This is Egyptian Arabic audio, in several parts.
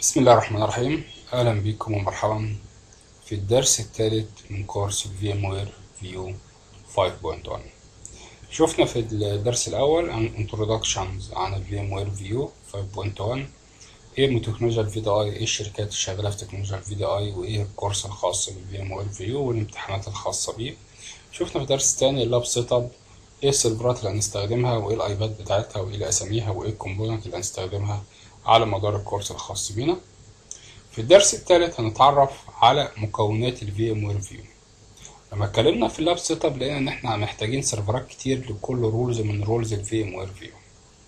بسم الله الرحمن الرحيم أهلا بكم ومرحبا في الدرس الثالث من كورس VMware View 5.1 شفنا في الدرس الأول عن Introductions عن ال VMware View 5.1 ايه تكنولوجيا الفي دي اي ايه الشركات اللي شغالة في تكنولوجيا الفي دي اي وايه الكورس الخاص بال VMware View والامتحانات الخاصة بيه شفنا في الدرس الثاني اللاب سيت اب ايه السيرفرات اللي هنستخدمها وايه الايباد بتاعتها وايه اساميها وايه الكومبوننت اللي هنستخدمها على مدار الكورس الخاص بينا في الدرس الثالث هنتعرف على مكونات ال VMware View لما اتكلمنا في اللاب سيت اب لقينا ان احنا محتاجين سيرفرات كتير لكل رولز من رولز ال VMware View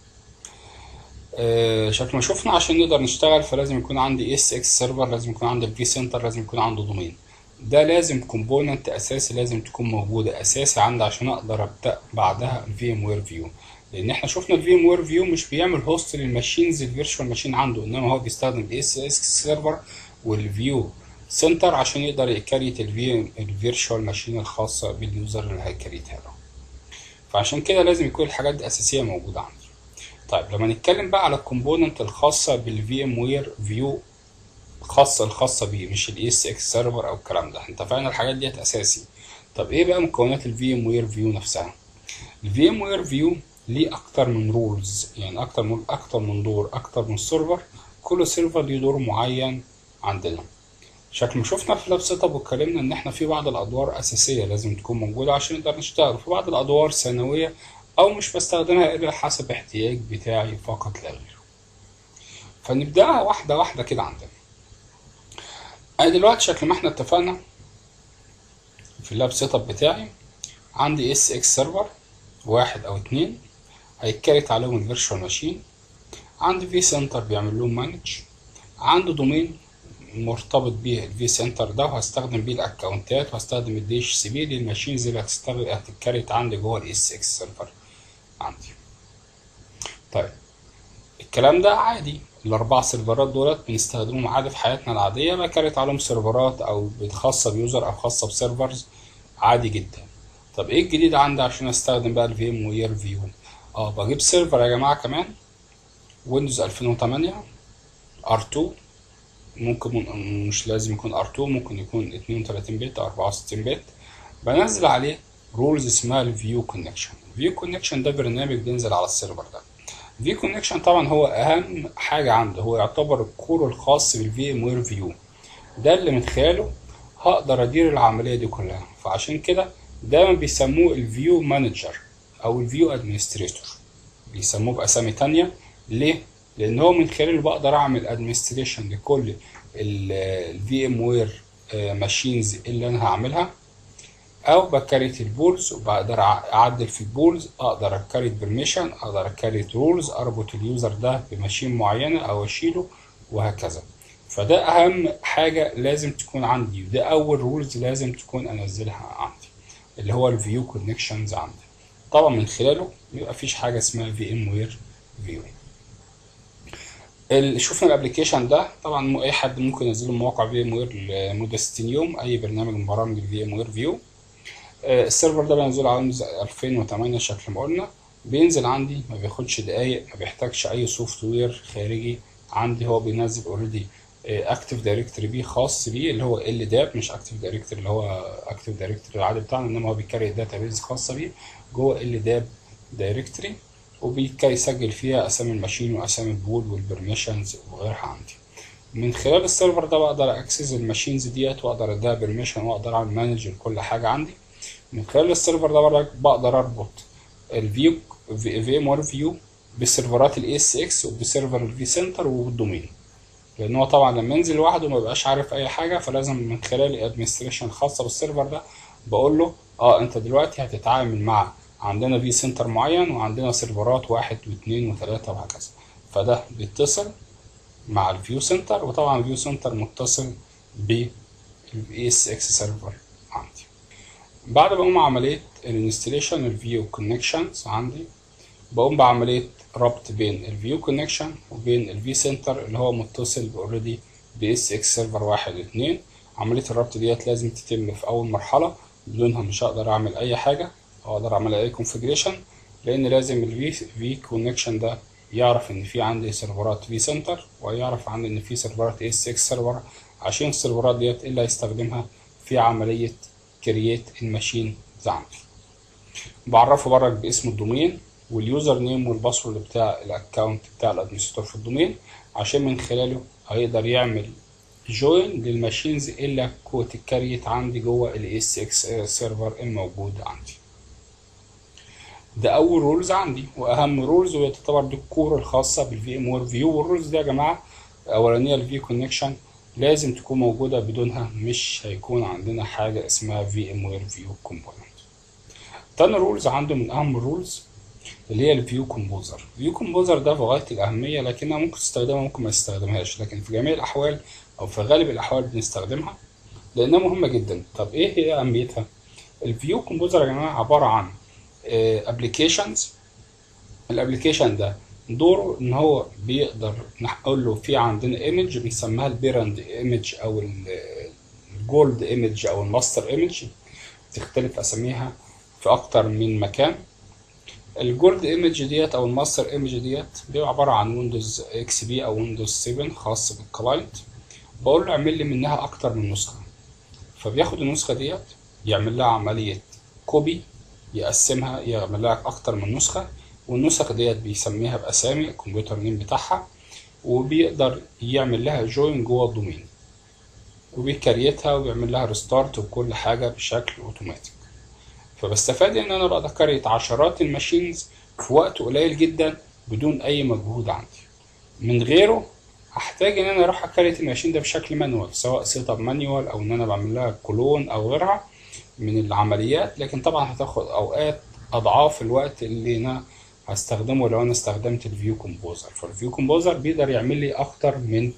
آه شكل ما شفنا عشان نقدر نشتغل فلازم يكون عندي اس اكس سيرفر لازم يكون عندي الفي سنتر لازم يكون عنده دومين ده لازم كومبوننت اساسي لازم تكون موجوده اساسي عندي عشان اقدر ابدا بعدها الفي ام وير فيو لان احنا شفنا الفي ام وير فيو مش بيعمل هوست للماشينز الفيرتشوال ماشين عنده انما هو بيستخدم الاس اس سيرفر والفيو سنتر عشان يقدر يكريت الفي الفيرتشوال ماشين الخاصه باليوزر اللي هيكريتها له فعشان كده لازم يكون الحاجات دي اساسيه موجوده عندي طيب لما نتكلم بقى على الكومبوننت الخاصه بالفي ام وير فيو خاصة الخاصة بيه مش ال ESX سيرفر أو الكلام ده احنا اتفقنا الحاجات ديت أساسي طب إيه بقى مكونات ال VMware View نفسها؟ ال VMware View ليه أكتر من رولز يعني أكتر من أكتر من دور أكتر من سيرفر كل سيرفر ليه دور معين عندنا شكل ما شفنا في لاب سيت اب واتكلمنا إن احنا في بعض الأدوار أساسية لازم تكون موجودة عشان نقدر نشتغل في بعض الأدوار ثانوية أو مش بستخدمها إلا حسب احتياج بتاعي فقط لا غير فنبدأها واحدة واحدة كده عندنا انا دلوقتي شكل ما احنا اتفقنا في اللاب سيت اب بتاعي عندي اس اكس سيرفر واحد او اتنين هيتكريت عليهم الفيرتشوال ماشين عندي في سنتر بيعمل لهم مانج عنده دومين مرتبط بيه الفي سنتر ده وهستخدم بيه الاكونتات وهستخدم الدي اتش سي بي للماشينز اللي هتستخدم هتتكريت عندي جوه الاس اكس سيرفر عندي طيب الكلام ده عادي الاربع سيرفرات دولت بنستخدمهم عادي في حياتنا العاديه بكرت عليهم سيرفرات او خاصه بيوزر او خاصه بسيرفرز عادي جدا طب ايه الجديد عندي عشان استخدم بقى الفي ام وير فيو اه بجيب سيرفر يا جماعه كمان ويندوز 2008 ار2 ممكن من مش لازم يكون ار2 ممكن يكون 32 بت او 64 بت بنزل عليه رولز اسمها الفيو كونكشن الفيو كونكشن ده برنامج بينزل على السيرفر ده في كونكشن طبعا هو اهم حاجه عنده هو يعتبر الكور الخاص بالفي ام وير فيو ده اللي من خلاله هقدر ادير العمليه دي كلها فعشان كده دايما بيسموه الفيو مانجر او الفيو ادمنستريتور بيسموه باسامي تانية ليه لان هو من خلاله بقدر اعمل ادمنستريشن لكل الفي ام وير ماشينز اللي انا هعملها او بكريت البولز وبقدر اعدل في البولز اقدر اكريت برميشن اقدر اكريت رولز اربط اليوزر ده بماشين معينه او اشيله وهكذا فده اهم حاجه لازم تكون عندي وده اول رولز لازم تكون انزلها عندي اللي هو الفيو كونكشنز عندي طبعا من خلاله يبقى فيش حاجه اسمها في ام وير فيو شفنا الابلكيشن ده طبعا اي حد ممكن ينزله مواقع في ام وير لمده 60 يوم اي برنامج من برامج الفي ام وير فيو السيرفر ده بنزله على ويندوز 2008 شكل ما قلنا بينزل عندي ما بياخدش دقايق ما بيحتاجش اي سوفت وير خارجي عندي هو بينزل اوريدي اكتف دايركتوري بيه خاص بيه اللي هو ال داب مش اكتف دايركتوري اللي هو اكتف دايركتوري العادي بتاعنا انما هو بيكري داتا بيز خاصه بيه جوه ال داب دايركتوري وبيسجل فيها اسامي الماشين واسامي البول والبرميشنز وغيرها عندي من خلال السيرفر ده بقدر اكسس الماشينز ديت واقدر اديها برميشن واقدر اعمل مانج لكل حاجه عندي من خلال السيرفر ده بقدر اربط الفيو في ام ار فيو بسيرفرات الاي اس اكس وبسيرفر الفي سنتر وبالدومين لان هو طبعا لما ينزل لوحده ما بيبقاش عارف اي حاجه فلازم من خلال الادمنستريشن الخاصه بالسيرفر ده بقول له اه انت دلوقتي هتتعامل مع عندنا في سنتر معين وعندنا سيرفرات واحد واثنين وثلاثه وهكذا فده بيتصل مع الفيو سنتر وطبعا الفيو سنتر متصل بالاي اس اكس سيرفر عندي بعد ما اقوم عمليه الانستليشن الفيو كونكشنز عندي بقوم بعمليه ربط بين الفيو كونكشن وبين الفي سنتر اللي هو متصل اوريدي باس اكس سيرفر واحد واثنين عمليه الربط ديت لازم تتم في اول مرحله بدونها مش هقدر اعمل اي حاجه او اقدر اعمل اي كونفيجريشن لان لازم الفي في كونكشن ده يعرف ان في عندي سيرفرات في سنتر ويعرف عندي ان في سيرفرات اس اكس سيرفر عشان السيرفرات ديت اللي هيستخدمها في عملية كرييت الماشين عندي بعرفه برك باسم الدومين واليوزر نيم والباسورد بتاع الاكونت بتاع الادمنستراتور في الدومين عشان من خلاله هيقدر يعمل جوين للماشينز اللي كوت الكريت عندي جوه الاس اكس سيرفر الموجود عندي ده اول رولز عندي واهم رولز وهي تعتبر دي الكور الخاصه بالفي ام وير فيو والرولز دي يا جماعه الاولانيه الفي كونكشن لازم تكون موجوده بدونها مش هيكون عندنا حاجه اسمها في ام وير فيو كومبوننت تاني رولز عنده من اهم الرولز اللي هي الفيو كومبوزر الفيو كومبوزر ده في غايه الاهميه لكنها ممكن تستخدمها ممكن ما تستخدمهاش لكن في جميع الاحوال او في غالب الاحوال بنستخدمها لانها مهمه جدا طب ايه هي اهميتها الفيو كومبوزر يا جماعه عباره عن ابلكيشنز الابلكيشن ده دوره ان هو بيقدر نقول له في عندنا ايمج بنسميها البيرند ايمج او الجولد ايمج او الماستر ايمج تختلف اساميها في اكتر من مكان الجولد ايمج ديت او الماستر ايمج ديت بيبقى عباره عن ويندوز اكس بي او ويندوز 7 خاص بالكلاينت بقول له اعمل لي منها اكتر من نسخه فبياخد النسخه ديت يعمل لها عمليه كوبي يقسمها يعمل لها اكتر من نسخه والنسخ ديت بيسميها باسامي الكمبيوتر نيم بتاعها وبيقدر يعمل لها جوين جوه الدومين وبيكريتها وبيعمل لها ريستارت وكل حاجه بشكل اوتوماتيك فبستفاد ان انا بقدر اكريت عشرات الماشينز في وقت قليل جدا بدون اي مجهود عندي من غيره هحتاج ان انا اروح اكريت الماشين ده بشكل مانوال سواء سيت اب مانوال او ان انا بعمل لها كلون او غيرها من العمليات لكن طبعا هتاخد اوقات اضعاف الوقت اللي انا هستخدمه لو انا استخدمت الفيو كومبوزر فالفيو كومبوزر بيقدر يعمل لي اكتر من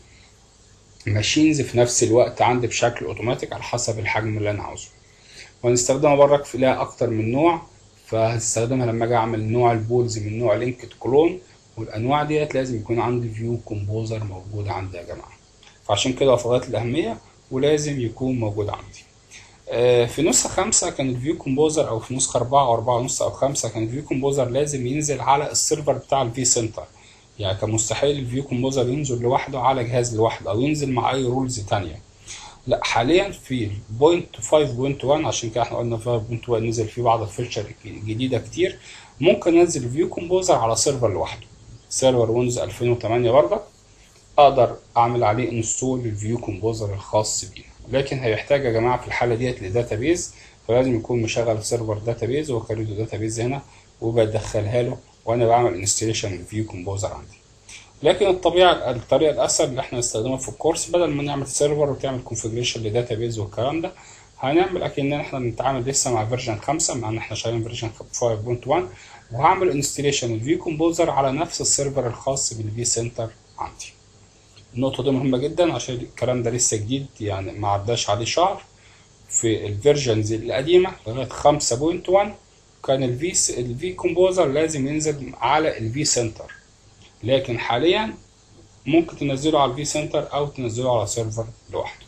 ماشينز في نفس الوقت عندي بشكل اوتوماتيك على حسب الحجم اللي انا عاوزه وهنستخدمها برك في لها اكتر من نوع فهستخدمها لما اجي اعمل نوع البولز من نوع لينكد كلون والانواع ديت لازم يكون عندي فيو كومبوزر موجود عندي يا جماعه فعشان كده في غايه الاهميه ولازم يكون موجود عندي في نسخة خمسة كان الفيو كومبوزر أو في نسخة أربعة أو أربعة ونص أو خمسة كان الفيو كومبوزر لازم ينزل على السيرفر بتاع الفي سنتر يعني كان مستحيل الفيو كومبوزر ينزل لوحده على جهاز لوحده أو ينزل مع أي رولز تانية لا حاليا في بوينت 5.1 عشان كده احنا قلنا 5.1 نزل فيه بعض الفيتشر جديدة كتير ممكن انزل فيو كومبوزر على سيرفر لوحده سيرفر ويندوز 2008 برضه اقدر اعمل عليه انستول الفيو كومبوزر الخاص بينا لكن هيحتاج يا جماعه في الحاله ديت لداتابيز فلازم يكون مشغل سيرفر داتابيز وكريته داتابيز هنا وبدخلها له وانا بعمل انستليشن الفيو كومبوزر عندي لكن الطبيعه الطريقه الاسهل اللي احنا نستخدمها في الكورس بدل ما نعمل سيرفر وتعمل كونفجريشن لداتابيز والكلام ده هنعمل اكننا احنا بنتعامل لسه مع فيرجن 5 مع ان احنا شغالين فيرجن 5.1 وهعمل انستليشن الفيو كومبوزر على نفس السيرفر الخاص بالفي سنتر عندي النقطة دي مهمة جدا عشان الكلام ده لسه جديد يعني ما عداش عليه شهر في الفيرجنز القديمة لغاية 5.1 كان الفي الفي كومبوزر لازم ينزل على الفي سنتر لكن حاليا ممكن تنزله على الفي سنتر او تنزله على سيرفر لوحده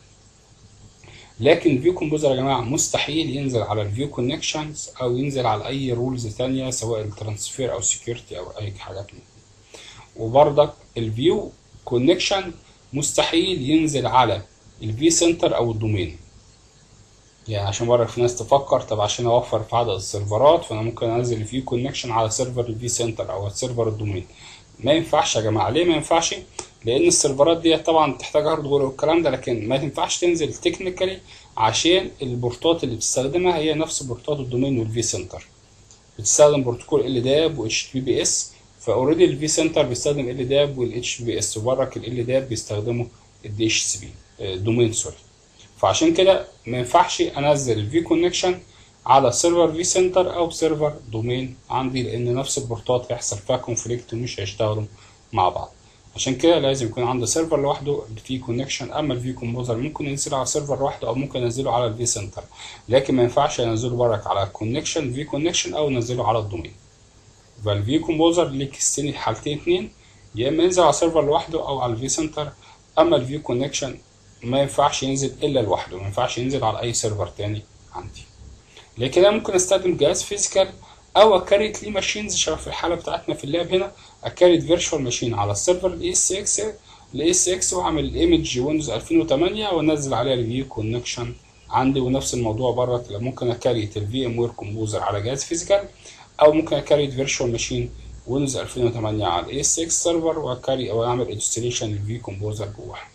لكن الفيو كومبوزر يا جماعه مستحيل ينزل على الفيو كونكشنز او ينزل على اي رولز تانية سواء الترانسفير او سكيورتي او اي حاجات من وبرضك الفيو كونكشن مستحيل ينزل على الفي سنتر او الدومين يعني عشان برضك في ناس تفكر طب عشان اوفر في عدد السيرفرات فانا ممكن انزل الفيو كونكشن على سيرفر الفي سنتر او سيرفر الدومين ما ينفعش يا جماعه ليه ما ينفعش لان السيرفرات دي طبعا بتحتاج هاردوير والكلام ده لكن ما تنفعش تنزل تكنيكالي عشان البورتات اللي بتستخدمها هي نفس بورتات الدومين والفي سنتر بتستخدم بروتوكول ال داب و اتش تي بي اس فاوريدي الفي سنتر بيستخدم ال داب والاتش بي اس وبرك ال داب بيستخدموا الدي اتش سي بي دومين سوري فعشان كده ما ينفعش انزل الفي كونكشن على سيرفر في سنتر او سيرفر دومين عندي لان نفس البورتات هيحصل فيها كونفليكت ومش هيشتغلوا مع بعض عشان كده لازم يكون عندي سيرفر لوحده فيه كونكشن اما الفي كومبوزر ممكن ينزله على سيرفر لوحده او ممكن انزله على الفي سنتر لكن ما ينفعش انزله برك على كونكشن في كونكشن او انزله على الدومين فالفي كومبوزر ليك السن حالتين اتنين يا اما ينزل على سيرفر لوحده او على الفي سنتر اما الفي كونكشن ما ينفعش ينزل الا لوحده ما ينفعش ينزل على اي سيرفر تاني عندي لكن انا ممكن استخدم جهاز فيزيكال او اكريت لي ماشينز شبه في الحاله بتاعتنا في اللاب هنا اكريت فيرتشوال ماشين على السيرفر الاي اس اكس الاي اس اكس واعمل الايمج ويندوز 2008 وانزل عليها الفيو كونكشن عندي ونفس الموضوع بره ممكن اكريت الفي ام وير كومبوزر على جهاز فيزيكال او ممكن اكريت فيرتشوال ماشين ويندوز 2008 على الاي اس اكس سيرفر واكري او اعمل انستليشن للفي كومبوزر جواها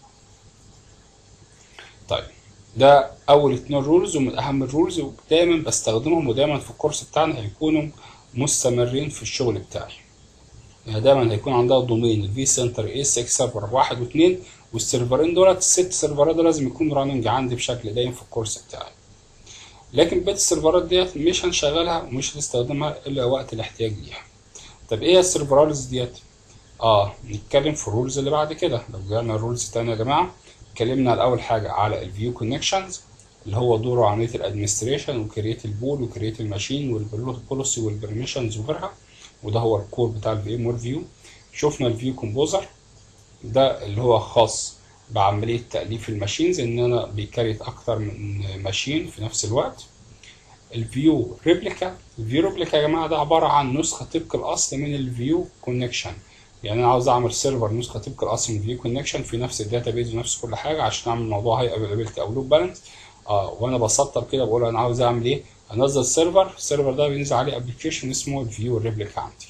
طيب ده اول اتنين رولز ومن اهم الرولز ودايما بستخدمهم ودايما في الكورس بتاعنا هيكونوا مستمرين في الشغل بتاعي يعني دايما هيكون عندها دومين الفي سنتر اي اس اكس سيرفر واحد واثنين والسيرفرين دولت الست سيرفرات دول لازم يكون راننج عندي بشكل دايم في الكورس بتاعي لكن بقيه السيرفرات ديت مش هنشغلها ومش هنستخدمها الا وقت الاحتياج ليها طب ايه السيرفرالز ديت اه نتكلم في الرولز اللي بعد كده لو جينا الرولز تاني يا جماعه اتكلمنا الاول حاجه على الفيو كونكشنز اللي هو دوره عمليه الادمنستريشن وكرييت البول وكرييت الماشين والبوليسي والبرميشنز وغيرها وده هو الكور بتاع الفي ام فيو شفنا الفيو كومبوزر ده اللي هو خاص بعمليه تاليف الماشينز ان انا بيكريت اكتر من ماشين في نفس الوقت الفيو ريبليكا الفيو ريبليكا يا جماعه ده عباره عن نسخه طبق الاصل من الفيو كونكشن يعني انا عاوز اعمل سيرفر نسخه طبق الاصل من الفيو كونكشن في نفس الداتابيز ونفس كل حاجه عشان اعمل موضوع هاي افيلابيلتي او لوب بالانس اه وانا بسطر كده بقول انا عاوز اعمل ايه انزل سيرفر السيرفر ده بينزل عليه ابلكيشن اسمه الفيو ريبليكا عندي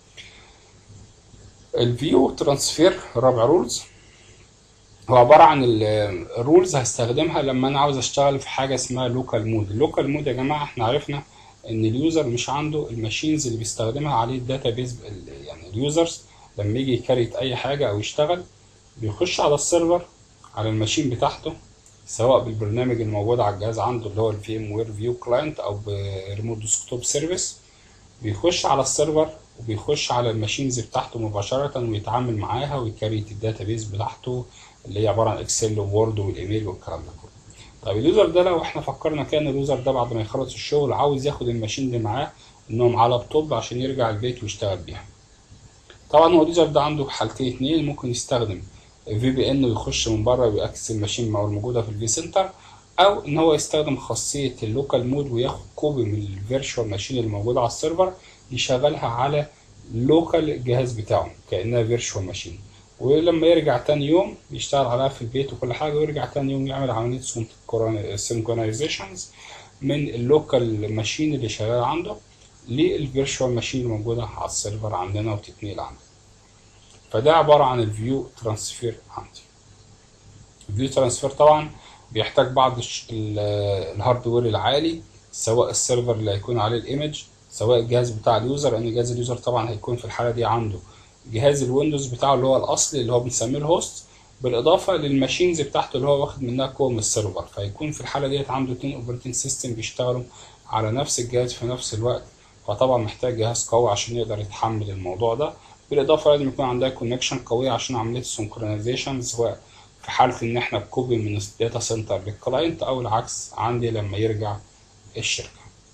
الفيو ترانسفير رابع رولز هو عبارة عن الرولز هستخدمها لما أنا عاوز أشتغل في حاجة اسمها لوكال مود اللوكال مود يا جماعة احنا عرفنا إن اليوزر مش عنده الماشينز اللي بيستخدمها عليه الداتا بيز يعني اليوزرز لما يجي يكريت أي حاجة أو يشتغل بيخش على السيرفر على الماشين بتاعته سواء بالبرنامج الموجود على الجهاز عنده اللي هو الفي ام وير فيو كلاينت أو بريموت ديسكتوب سيرفيس بيخش على السيرفر وبيخش على الماشينز بتاعته مباشرة ويتعامل معاها ويكريت الداتا بيز بتاعته اللي هي عباره عن اكسل وورد والايميل والكلام ده كله طيب اليوزر ده لو احنا فكرنا كان اليوزر ده بعد ما يخلص الشغل عاوز ياخد الماشين دي معاه انه معاه لابتوب عشان يرجع البيت ويشتغل بيها طبعا هو اليوزر ده عنده حالتين اتنين ممكن يستخدم في بي ان ويخش من بره ويأكسس الماشين مع الموجوده في الفي سنتر او ان هو يستخدم خاصيه اللوكال مود وياخد كوبي من الفيرتشوال ماشين اللي موجوده على السيرفر يشغلها على لوكال الجهاز بتاعه كانها فيرتشوال ماشين ولما يرجع تاني يوم يشتغل عليها في البيت وكل حاجة ويرجع تاني يوم يعمل عملية سينكرونايزيشنز من اللوكال ماشين اللي شغال عنده للفيرتشوال ماشين اللي موجودة على السيرفر عندنا وتتنقل عندنا فده عبارة عن الفيو ترانسفير عندي الفيو ترانسفير طبعا بيحتاج بعض الهاردوير العالي سواء السيرفر اللي هيكون عليه الايمج سواء الجهاز بتاع اليوزر لان جهاز اليوزر طبعا هيكون في الحالة دي عنده جهاز الويندوز بتاعه اللي هو الاصلي اللي هو بنسميه الهوست بالاضافه للماشينز بتاعته اللي هو واخد منها كوم من السيرفر فيكون في الحاله ديت عنده اتنين اوبريتنج سيستم بيشتغلوا على نفس الجهاز في نفس الوقت فطبعا محتاج جهاز قوي عشان يقدر يتحمل الموضوع ده بالاضافه لازم يكون عندها كونكشن قويه عشان عمليه السنكرونايزيشن سواء في حاله ان احنا بكوبي من الداتا سنتر للكلاينت او العكس عندي لما يرجع الشركه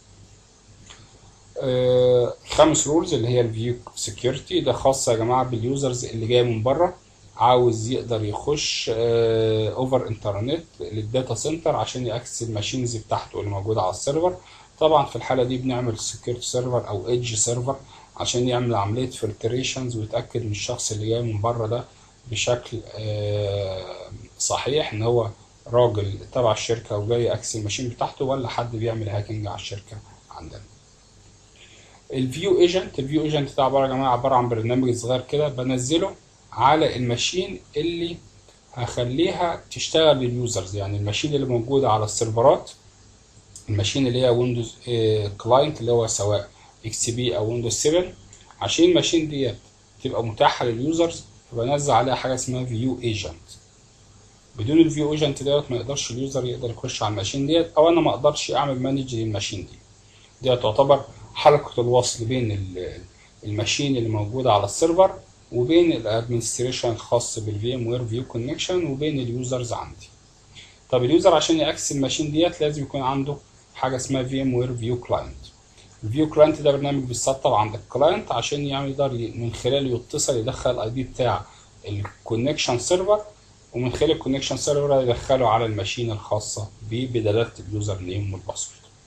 آه خامس رولز اللي هي الفيو سكيورتي ده خاص يا جماعه باليوزرز اللي جاي من بره عاوز يقدر يخش اوفر انترنت للداتا سنتر عشان ياكسس الماشينز بتاعته اللي موجوده على السيرفر طبعا في الحاله دي بنعمل سكيورتي سيرفر او ايدج سيرفر عشان يعمل عمليه فلتريشنز ويتاكد من الشخص اللي جاي من بره ده بشكل آه صحيح ان هو راجل تبع الشركه وجاي ياكسس الماشين بتاعته ولا حد بيعمل هاكينج على الشركه عندنا الفيو ايجنت الفيو ايجنت ده عباره يا جماعه عباره عن برنامج صغير كده بنزله على الماشين اللي هخليها تشتغل لليوزرز يعني الماشين اللي موجوده على السيرفرات الماشين اللي هي ويندوز كلاينت اللي هو سواء اكس بي او ويندوز 7 عشان الماشين ديت تبقى متاحه لليوزرز فبنزل عليها حاجه اسمها فيو ايجنت بدون الفيو ايجنت ديت ما يقدرش اليوزر يقدر يخش على الماشين ديت او انا ما اقدرش اعمل مانج للماشين دي ديت تعتبر حلقة الوصل بين الماشين اللي موجودة على السيرفر وبين الادمنستريشن الخاص بالفي ام وير فيو كونكشن وبين اليوزرز عندي طب اليوزر عشان ياكسس الماشين ديت لازم يكون عنده حاجه اسمها في ام وير فيو كلاينت الفيو كلاينت ده برنامج بيتسطب عند الكلاينت عشان يعمل يقدر من خلاله يتصل يدخل الاي بي بتاع الكونكشن سيرفر ومن خلال الكونكشن سيرفر يدخله على الماشين الخاصه بيه بدلاله اليوزر نيم والباسورد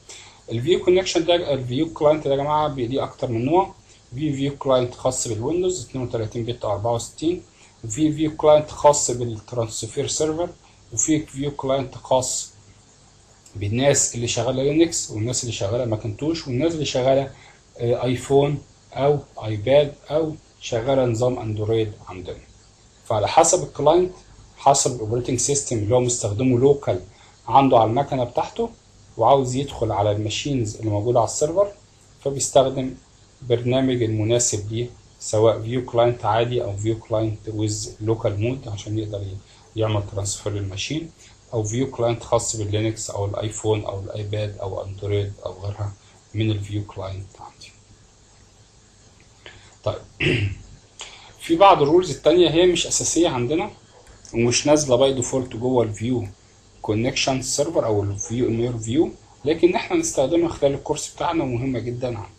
الفيو كونكشن ده الفيو كلاينت ده يا جماعه ليه اكتر من نوع في فيو كلاينت خاص بالويندوز 32 بت 64 وفي فيو كلاينت خاص بالترانسفير سيرفر وفي فيو كلاينت خاص بالناس اللي شغاله لينكس والناس اللي شغاله ماكنتوش والناس اللي شغاله ايفون او ايباد او شغاله نظام اندرويد عندنا فعلى حسب الكلاينت حسب الاوبريتنج سيستم اللي هو مستخدمه لوكال عنده على المكنه بتاعته وعاوز يدخل على الماشينز اللي موجوده على السيرفر فبيستخدم برنامج المناسب ليه سواء فيو كلاينت عادي او فيو كلاينت ويز لوكال مود عشان يقدر يعمل ترانسفير للماشين او فيو كلاينت خاص باللينكس او الايفون او الايباد او اندرويد او غيرها من الفيو كلاينت عندي طيب في بعض الرولز التانية هي مش اساسية عندنا ومش نازلة باي ديفولت جوه الفيو كونكشن سيرفر او الفيو مير فيو لكن احنا نستخدمها خلال الكورس بتاعنا ومهمة جدا عندنا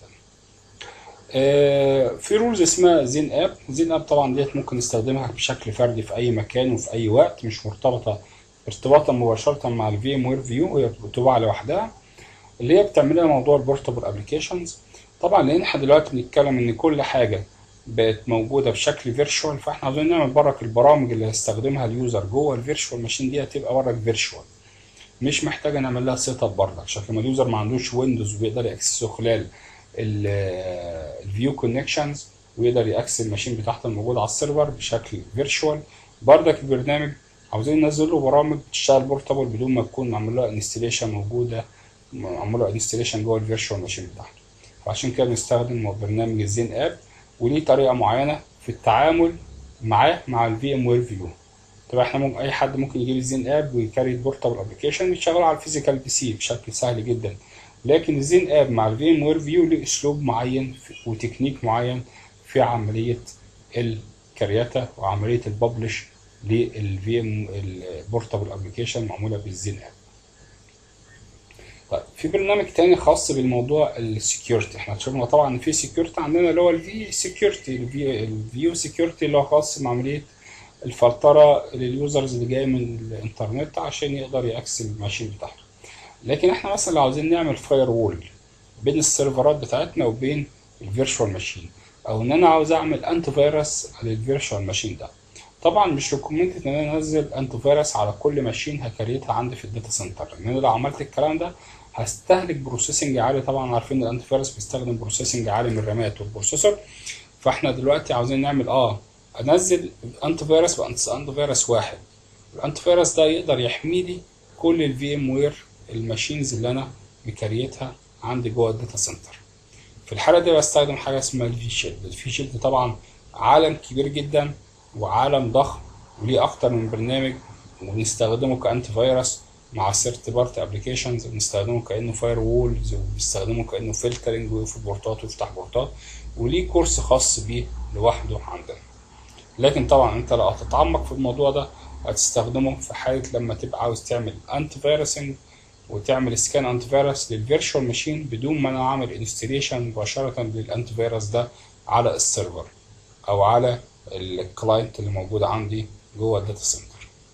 آه في رولز اسمها زين اب زين اب طبعا ديت ممكن نستخدمها بشكل فردي في اي مكان وفي اي وقت مش مرتبطة ارتباطا مباشرة مع الفي ام وير فيو هي بتباع لوحدها اللي هي بتعمل لنا موضوع البورتابل ابلكيشنز طبعا لان احنا دلوقتي بنتكلم ان كل حاجة بقت موجودة بشكل فيرتشوال فاحنا عاوزين نعمل برك البرامج اللي هيستخدمها اليوزر جوه الفيرتشوال ماشين دي هتبقى برك فيرتشوال مش محتاجة نعمل لها سيت اب برضك عشان لما اليوزر ما عندوش ويندوز وبيقدر يأكسسه خلال الفيو كونكشنز ويقدر يأكسس الماشين بتاعته الموجودة على السيرفر بشكل فيرتشوال برضك البرنامج عاوزين ننزل له برامج تشتغل بورتابل بدون ما تكون معمول لها انستليشن موجودة معمول لها انستليشن جوه الفيرتشوال ماشين بتاعته فعشان كده بنستخدم برنامج الزين اب وليه طريقة معينة في التعامل معاه مع الفي ام وير فيو طبعا احنا ممكن اي حد ممكن يجيب الزين اب ويكري بورتابل ابلكيشن يشتغل على الفيزيكال بي سي بشكل سهل جدا لكن الزين اب مع الفي ام وير فيو له اسلوب معين وتكنيك معين في عمليه الكرياتا وعمليه الببلش للفي ام البورتابل ابلكيشن معموله بالزين اب طيب في برنامج تاني خاص بالموضوع السكيورتي احنا شفنا طبعا في سكيورتي عندنا اللي هو الفي سكيورتي الفيو سكيورتي اللي هو خاص بعمليه الفلتره لليوزرز اللي جاي من الانترنت عشان يقدر ياكسس الماشين بتاعته لكن احنا مثلا لو عاوزين نعمل فاير وول بين السيرفرات بتاعتنا وبين الفيرتشوال ماشين او ان انا عاوز اعمل انتي فيروس للفيرتشوال ماشين ده طبعا مش ريكومندد ان انا انزل انتي فيروس على كل ماشين هكريتها عندي في الداتا سنتر لان انا لو عملت الكلام ده هستهلك بروسيسنج عالي طبعا عارفين الانتي فيروس بيستخدم بروسيسنج عالي من الرامات والبروسيسور فاحنا دلوقتي عاوزين نعمل اه انزل انتي فيروس انتي فيروس واحد الانتي فيروس ده يقدر يحمي لي كل الفي ام وير الماشينز اللي انا مكريتها عندي جوه الداتا سنتر في الحاله دي بستخدم حاجه اسمها الفي شيلد الفي شيلد طبعا عالم كبير جدا وعالم ضخم وليه اكتر من برنامج وبنستخدمه كانتي فيروس مع سيرت بارت ابلكيشنز بنستخدمه كانه فاير وولز وبنستخدمه كانه فلترنج ويقفل بورتات ويفتح بورتات وليه كورس خاص بيه لوحده عندنا لكن طبعا انت لو هتتعمق في الموضوع ده هتستخدمه في حاله لما تبقى عاوز تعمل انتي فيروسنج وتعمل سكان انتي فيروس للفيرتشوال ماشين بدون ما انا اعمل انستليشن مباشره للانتي فيروس ده على السيرفر او على الكلاينت اللي موجود عندي جوه الداتا سنتر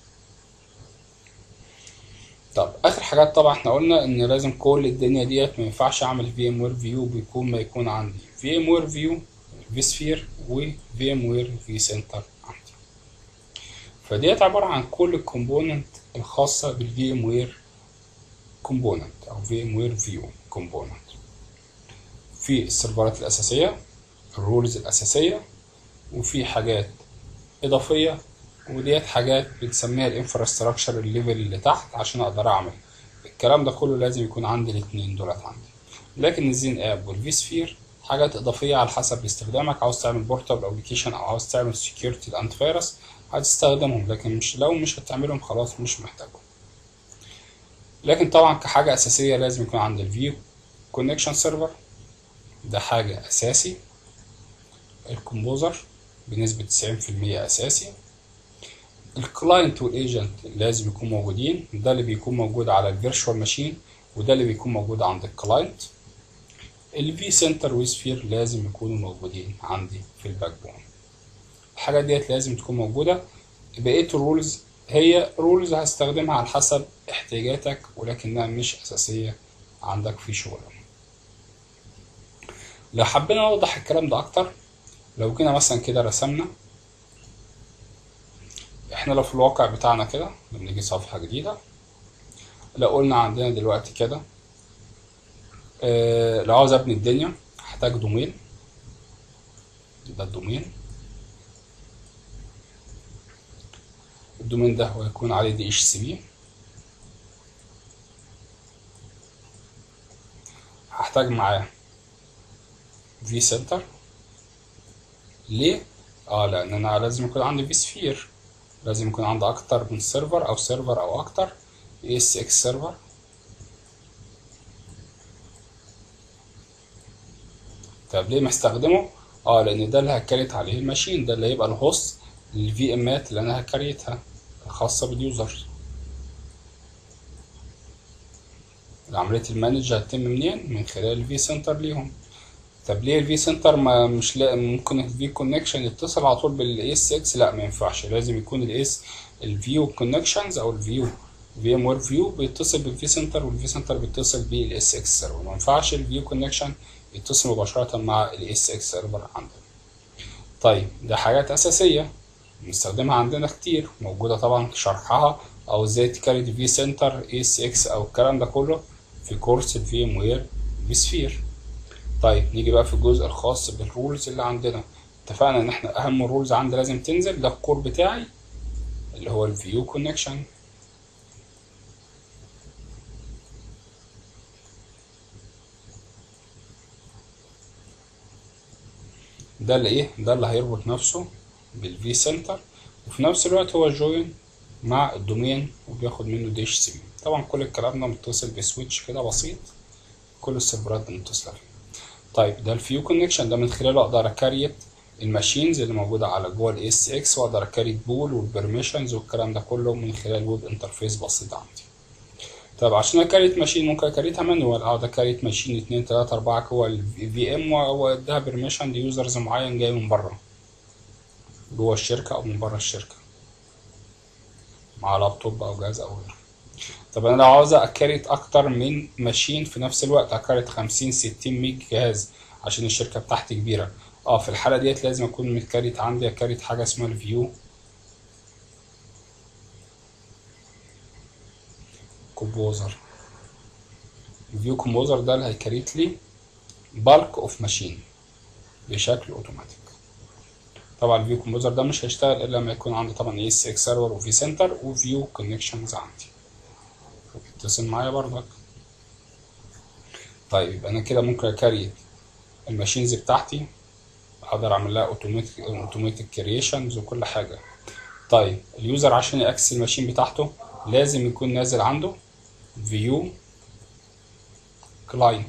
طب اخر حاجات طبعا احنا قلنا ان لازم كل الدنيا ديت ما ينفعش اعمل في ام وير فيو بيكون ما يكون عندي في ام وير فيو في سفير وفي ام وير في سنتر عندي فديت عباره عن كل الكومبوننت الخاصه بالفي ام وير كومبوننت او في ام وير فيو كومبوننت في السيرفرات الاساسيه الرولز الاساسيه وفي حاجات اضافيه وديت حاجات بنسميها الانفراستراكشر الليفل اللي تحت عشان اقدر اعمل الكلام ده كله لازم يكون عندي الاثنين دولت عندي لكن الزين اب والفي سفير حاجات اضافيه على حسب استخدامك عاوز تعمل بورتال ابلكيشن او عاوز تعمل سكيورتي الانتي فيروس هتستخدمهم لكن مش لو مش هتعملهم خلاص مش محتاجهم لكن طبعا كحاجه اساسيه لازم يكون عندي الفيو كونكشن سيرفر ده حاجه اساسي الكومبوزر بنسبه 90% اساسي الكلاينت والايجنت لازم يكونوا موجودين ده اللي بيكون موجود على الفيرتشوال ماشين وده اللي بيكون موجود عند الكلاينت الفي سنتر وسفير لازم يكونوا موجودين عندي في الباك بون الحاجات ديت لازم تكون موجودة بقية الرولز هي رولز هستخدمها على حسب احتياجاتك ولكنها مش أساسية عندك في شغل لو حبينا نوضح الكلام ده اكتر لو جينا مثلا كده رسمنا احنا لو في الواقع بتاعنا كده لما نيجي صفحة جديدة لو قلنا عندنا دلوقتي كده اه لو عاوز ابني الدنيا هحتاج دومين ده الدومين الدومين ده هو هيكون عليه دي اتش سي بي هحتاج معاه في سنتر ليه؟ اه لان انا لازم يكون عندي في سفير لازم يكون عندي اكتر من سيرفر او سيرفر او اكتر اس اكس سيرفر طب ليه مستخدمه؟ اه لان ده اللي هكريت عليه الماشين ده اللي هيبقى الهوست للفي امات اللي انا هكريتها الخاصة باليوزر عملية المانج هتتم منين؟ من خلال الفي سنتر ليهم طب ليه الفي سنتر ما مش لا ممكن الفي كونكشن يتصل على طول بالاس اكس لا ما ينفعش لازم يكون الاس الفيو كونكشنز او الفيو في ام وير فيو بيتصل بالفي سنتر والفي سنتر بيتصل بالاس اكس سيرفر ما ينفعش الفيو كونكشن يتصل مباشرة مع الاس اكس سيرفر عندنا طيب ده حاجات اساسية بنستخدمها عندنا كتير موجودة طبعا شرحها او ازاي تكريت في سنتر اس اكس او الكلام ده كله في كورس الفي ام وير في سفير طيب نيجي بقى في الجزء الخاص بالرولز اللي عندنا اتفقنا ان احنا اهم رولز عندي لازم تنزل ده الكور بتاعي اللي هو الفيو كونكشن ده اللي ايه ده اللي هيربط نفسه بالفي سنتر وفي نفس الوقت هو جوين مع الدومين وبياخد منه دي اتش سي بي طبعا كل الكلام ده متصل بسويتش كده بسيط كل السيرفرات متصله فيه طيب ده الفيو كونكشن ده من خلاله اقدر اكريت الماشينز اللي موجوده على جوه الاس اكس واقدر اكريت بول والبرميشنز والكلام ده كله من خلال ويب انترفيس بسيط عندي طب عشان اكريت ماشين ممكن اكريتها مانوال اقعد اكريت ماشين اتنين تلاته اربعه جوه الفي ام واديها برميشن ليوزرز معين جاي من بره جوه الشركه او من بره الشركه مع لابتوب او جهاز او غيره طب انا لو عاوز اكريت اكتر من ماشين في نفس الوقت اكريت 50 60 100 جهاز عشان الشركه بتاعتي كبيره اه في الحاله ديت لازم اكون متكريت عندي اكريت حاجه اسمها الفيو كومبوزر الفيو كومبوزر ده اللي هيكريت لي بالك اوف ماشين بشكل اوتوماتيك طبعا الفيو كومبوزر ده مش هيشتغل الا لما يكون عندي طبعا اي اس اكس سيرفر وفي سنتر وفيو كونكشنز عندي اتصل معايا برضك طيب يبقى انا كده ممكن اكريت الماشينز بتاعتي اقدر اعمل لها اوتوماتيك اوتوماتيك كرييشنز وكل حاجه طيب اليوزر عشان ياكسس الماشين بتاعته لازم يكون نازل عنده فيو كلاينت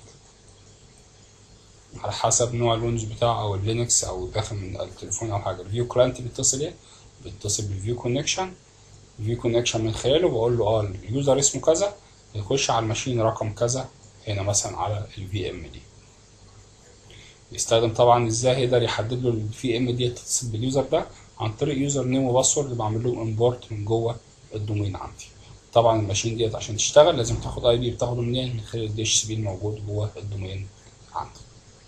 على حسب نوع الويندوز بتاعه او اللينكس او داخل من التليفون او حاجه الفيو كلاينت بيتصل ايه بيتصل بالفيو كونكشن الفيو كونكشن من خلاله بقول له اه اليوزر اسمه كذا يخش على الماشين رقم كذا هنا مثلا على الفي ام دي يستخدم طبعا ازاي يقدر يحدد له الفي ام دي تتصل باليوزر ده عن طريق يوزر نيم وباسورد بعمل لهم امبورت من جوه الدومين عندي طبعا الماشين ديت عشان تشتغل لازم تاخد اي بي بتاخده منين من خلال الدي اتش سي بي الموجود جوه الدومين عندي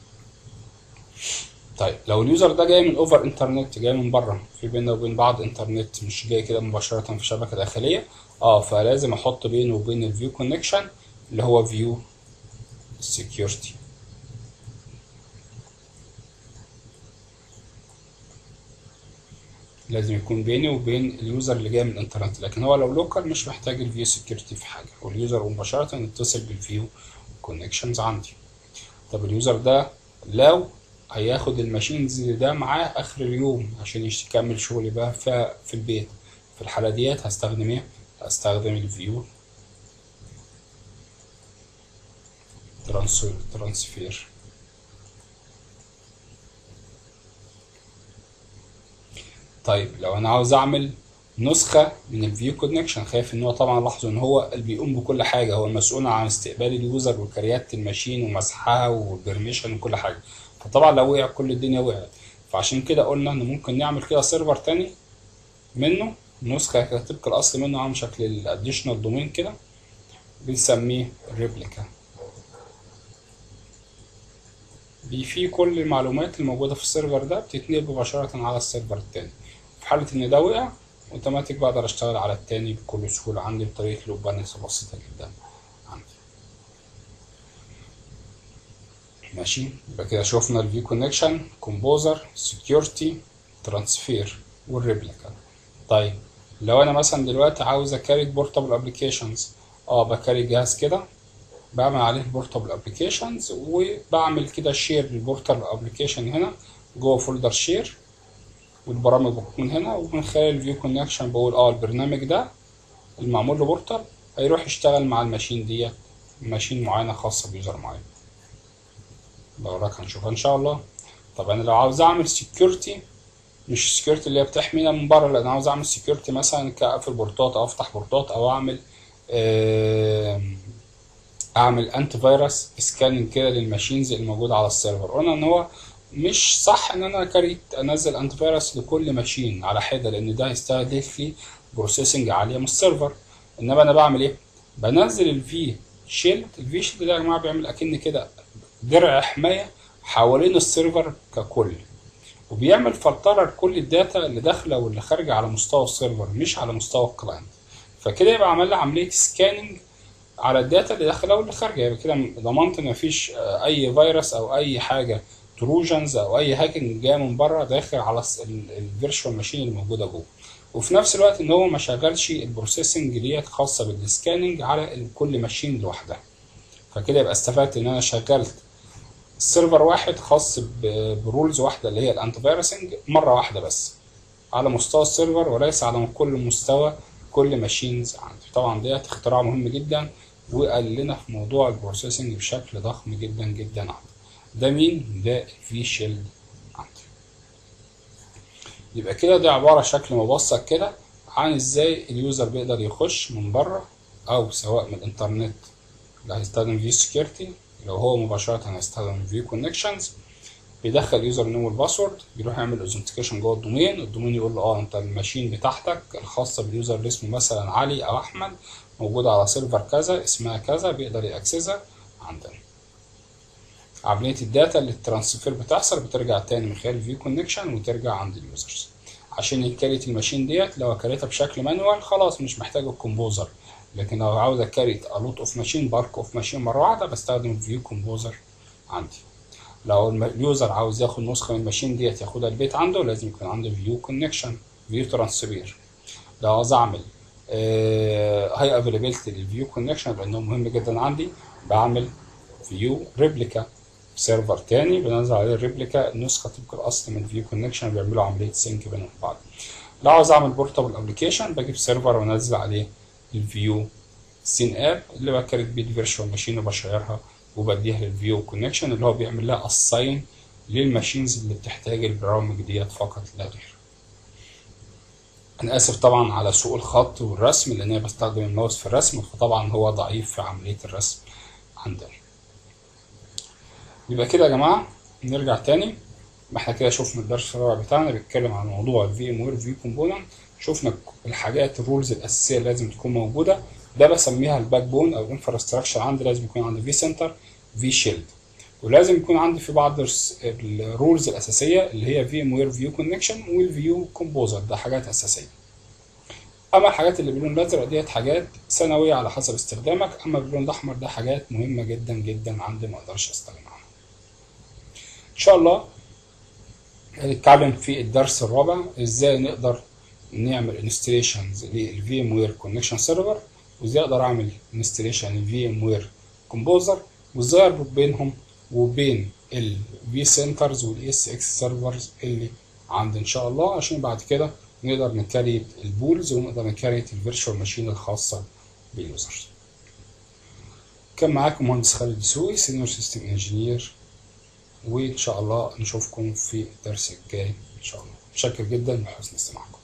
طيب لو اليوزر ده جاي من اوفر انترنت جاي من بره في بيننا وبين بعض انترنت مش جاي كده مباشره في شبكه داخليه اه فلازم احط بينه وبين الفيو كونكشن اللي هو فيو سكيورتي لازم يكون بيني وبين اليوزر اللي جاي من الانترنت لكن هو لو لوكال مش محتاج الفيو سكيورتي في حاجه واليوزر مباشره يتصل بالفيو كونكشنز عندي طب اليوزر ده لو هياخد الماشينز ده معاه اخر اليوم عشان يكمل شغلي بقى في البيت في الحاله ديت هستخدم ايه هستخدم الفيو ترانسفير طيب لو انا عاوز اعمل نسخة من الفيو كونكشن خايف ان هو طبعا لاحظوا ان هو اللي بيقوم بكل حاجة هو المسؤول عن استقبال اليوزر وكريات الماشين ومسحها والبرميشن وكل حاجة فطبعا لو وقع كل الدنيا وقعت فعشان كده قلنا ان ممكن نعمل كده سيرفر تاني منه نسخة طبق الاصل منه عامل شكل الاديشنال دومين كده بنسميه ريبليكا بي في كل المعلومات الموجودة في السيرفر ده بتتنقل مباشرة على السيرفر التاني في حالة إن ده وقع اوتوماتيك بقدر اشتغل على التاني بكل سهولة عندي بطريقة لوب بالانس بسيطة جدا عندي ماشي يبقى كده شوفنا الفيو كونكشن كومبوزر سكيورتي ترانسفير والريبليكا طيب لو انا مثلا دلوقتي عاوز اكاري بورتابل ابلكيشنز اه بكاري جهاز كده بعمل عليه بورتابل ابلكيشنز وبعمل كده شير للبورتابل ابلكيشن هنا جوه فولدر شير والبرامج بتكون هنا ومن خلال الفيو كونكشن بقول اه البرنامج ده المعمول له بورتال هيروح يشتغل مع الماشين ديت ماشين معينه خاصه بيوزر معين بوراك هنشوفها ان شاء الله طب انا لو عاوز اعمل سكيورتي مش سكيورتي اللي هي بتحمينا من بره لا انا عاوز اعمل سكيورتي مثلا كاقفل بورتات او افتح بورتات او اعمل اعمل انتي فيروس سكاننج كده للماشينز الموجوده على السيرفر قلنا ان هو مش صح ان انا كريت انزل انتي فيروس لكل ماشين على حده لان ده هيستهدف لي بروسيسنج عاليه من السيرفر انما انا بعمل ايه بنزل الفي شيلد الفي شيلد ده يا جماعه بيعمل اكن كده درع حمايه حوالين السيرفر ككل وبيعمل فلتره لكل الداتا اللي داخله واللي خارجه على مستوى السيرفر مش على مستوى الكلاينت فكده يبقى عمل لي عمليه سكاننج على الداتا اللي داخله واللي خارجه يبقى كده ضمنت ان مفيش اي فيروس او اي حاجه تروجنز او اي هاكينج جاي من بره داخل على الفيرتشوال ماشين اللي موجوده جوه وفي نفس الوقت ان هو ما شغلش البروسيسنج ديت خاصه بالسكاننج على كل ماشين لوحدها فكده يبقى استفدت ان انا شغلت سيرفر واحد خاص برولز واحده اللي هي الانتي فيروسنج مره واحده بس على مستوى السيرفر وليس على كل مستوى كل ماشينز عندي طبعا ديت اختراع مهم جدا وقال لنا في موضوع البروسيسنج بشكل ضخم جدا جدا عندي ده مين ده الفي شيلد عندي يبقى كده دي عباره شكل مبسط كده عن ازاي اليوزر بيقدر يخش من بره او سواء من الانترنت اللي هيستخدم في سكيورتي لو هو مباشره هيستخدم في كونكشنز بيدخل يوزر نيم والباسورد بيروح يعمل اوثنتيكيشن جوه الدومين الدومين يقول له اه انت الماشين بتاعتك الخاصه باليوزر اللي اسمه مثلا علي او احمد موجوده على سيرفر كذا اسمها كذا بيقدر ياكسسها عندنا عملية الداتا اللي الترانسفير بتحصل بترجع تاني من خلال الفيو كونكشن وترجع عند اليوزرز عشان يكريت الماشين ديت لو كريتها بشكل مانوال خلاص مش محتاج الكومبوزر لكن لو عاوز اكريت الوت اوف ماشين بارك اوف ماشين مره واحده بستخدم الفيو كومبوزر عندي لو اليوزر عاوز ياخد نسخه من الماشين ديت ياخدها البيت عنده لازم يكون عنده فيو كونكشن فيو ترانسفير لو عاوز اعمل هاي افيلابيلتي للفيو كونكشن لانه مهم جدا عندي بعمل فيو ريبليكا سيرفر تاني بنزل عليه الريبليكا النسخه طبق الاصل من فيو كونكشن بيعملوا عمليه سينك بينهم بعض لو عاوز اعمل بورتابل ابلكيشن بجيب سيرفر وانزل عليه الفيو سين اب اللي بكرت بيه الفيرشوال ماشين وبشيرها وبديها للفيو كونكشن اللي هو بيعمل لها اساين للماشينز اللي بتحتاج البرامج ديت فقط لا غير انا اسف طبعا على سوء الخط والرسم لان انا بستخدم الماوس في الرسم فطبعا هو ضعيف في عمليه الرسم عندنا يبقى كده يا جماعه نرجع تاني احنا كده شفنا الدرس الرابع بتاعنا بيتكلم عن موضوع الفي ام وير في كومبوننت شفنا الحاجات الرولز الاساسيه اللي لازم تكون موجوده ده بسميها الباك بون او الانفراستراكشر عندي لازم يكون عندي في سنتر في شيلد ولازم يكون عندي في بعض الرولز الاساسيه اللي هي في ام وير فيو كونكشن والفيو كومبوزر ده حاجات اساسيه اما الحاجات اللي باللون الازرق ديت حاجات ثانويه على حسب استخدامك اما باللون الاحمر ده حاجات مهمه جدا جدا عندي ما اقدرش استغنى عنها ان شاء الله هنتكلم في الدرس الرابع ازاي نقدر نعمل انستليشنز للفي ام وير كونكشن سيرفر وازاي اقدر اعمل انستليشن للفي ام وير كومبوزر وازاي اربط بينهم وبين الفي سنترز والاس اكس سيرفرز اللي عندي ان شاء الله عشان بعد كده نقدر نكريت البولز ونقدر نكريت الفيرتشوال ماشين الخاصه باليوزرز كان معاكم مهندس خالد دسوقي سينيور سيستم انجينير وان شاء الله نشوفكم في الدرس الجاي ان شاء الله متشكر جدا لحسن استماعكم